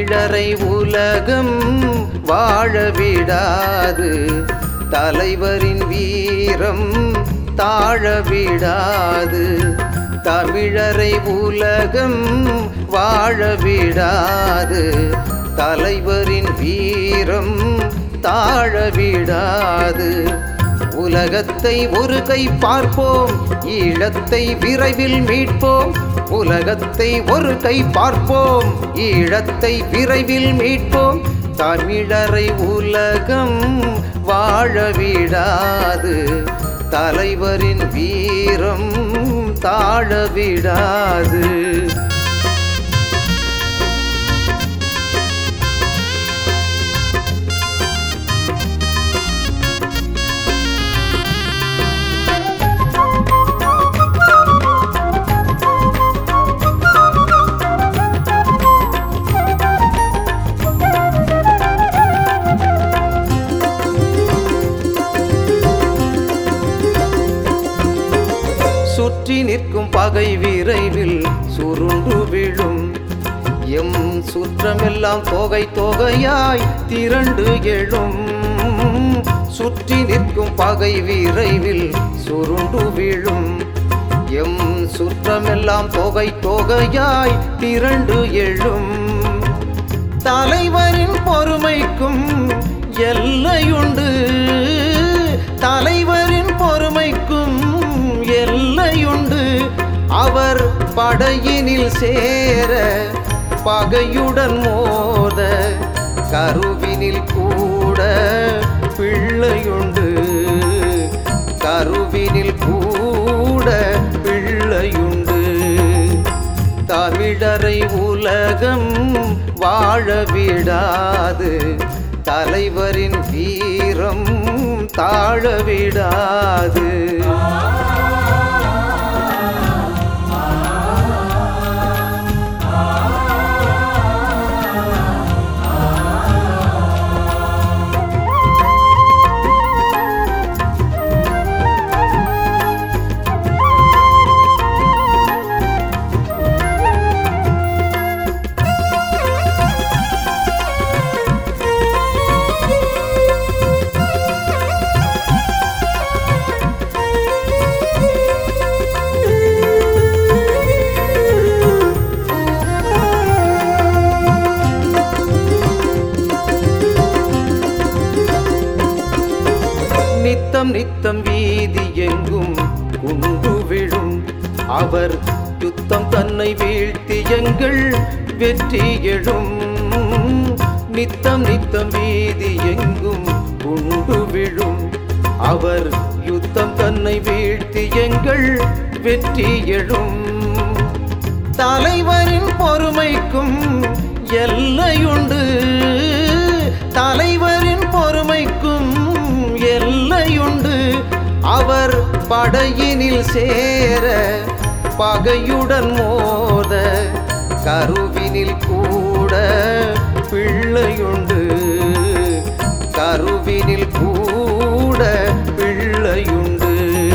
தமிழரை உலகம் வாழ விடாது தலைவரின் வீரம் தாழ விடாது தமிழரை உலகம் வாழ விடாது தலைவரின் வீரம் தாழ விடாது உலகத்தை ஒரு கை பார்ப்போம் ஈழத்தை விரைவில் மீட்போம் உலகத்தை ஒரு கை பார்ப்போம் ஈழத்தை விரைவில் மீட்போம் தமிழரை உலகம் வாழ விடாது தலைவரின் வீரம் தாழ விடாது சுற்றி நிற்கும் பகை விரைவில் சுருண்டு விழும் எம் சுற்றமெல்லாம் தொகை தொகையாய் திரண்டு எழும் சுற்றி நிற்கும் பகை விரைவில் சுருண்டு விழும் எம் சுற்றமெல்லாம் தொகை தொகையாய் திரண்டு எழும் தலைவரின் பொறுமைக்கும் எல்லையுண்டு தலைவரின் பொறுமைக்கும் எல்லையுண்டு அவர் படையினில் சேர பகையுடன் மோத கருவினில் கூட பிள்ளையுண்டு கருவினில் கூட பிள்ளையுண்டு தமிழரை உலகம் வாழ விடாது தலைவரின் வீரம் தாழ விடாது நித்தம் நித்தம் வீதி எங்கும் குண்டு விழும் அவர் யுத்தம் தன்னை வீழ்த்தி எங்கள் வெற்றி எழும் நித்தம் நித்தம் வீதி எங்கும் குண்டு விழும் அவர் யுத்தம் தன்னை வீழ்த்தி எங்கள் வெற்றி எழும் தலைவரின் பொறுமைக்கும் எல்லையுண்டு தலைவரின் பொறுமைக்கும் எல்லையுண்டு அவர் படையினில் சேர பகையுடன் மோத கருவினில் கூட பிள்ளையுண்டு கருவினில் கூட பிள்ளையுண்டு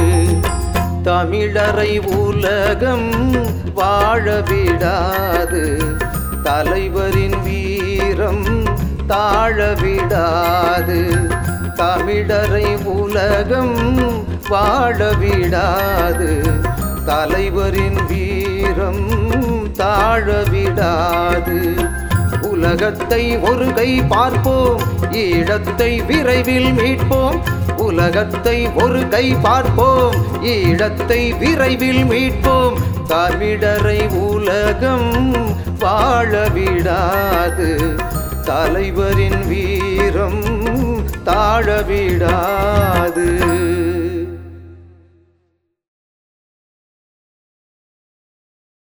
தமிழரை உலகம் வாழ விடாது தலைவரின் வீரம் தாழ விடாது தமிழரை உலகம் வாழ விடாது தலைவரின் வீரம் தாழ விடாது உலகத்தை ஒரு கை பார்ப்போம் ஈழத்தை விரைவில் மீட்போம் உலகத்தை ஒரு கை பார்ப்போம் ஈழத்தை விரைவில் மீட்போம் தமிழரை உலகம் வாழ விடாது தலைவரின் வீரம் தாழ விடாது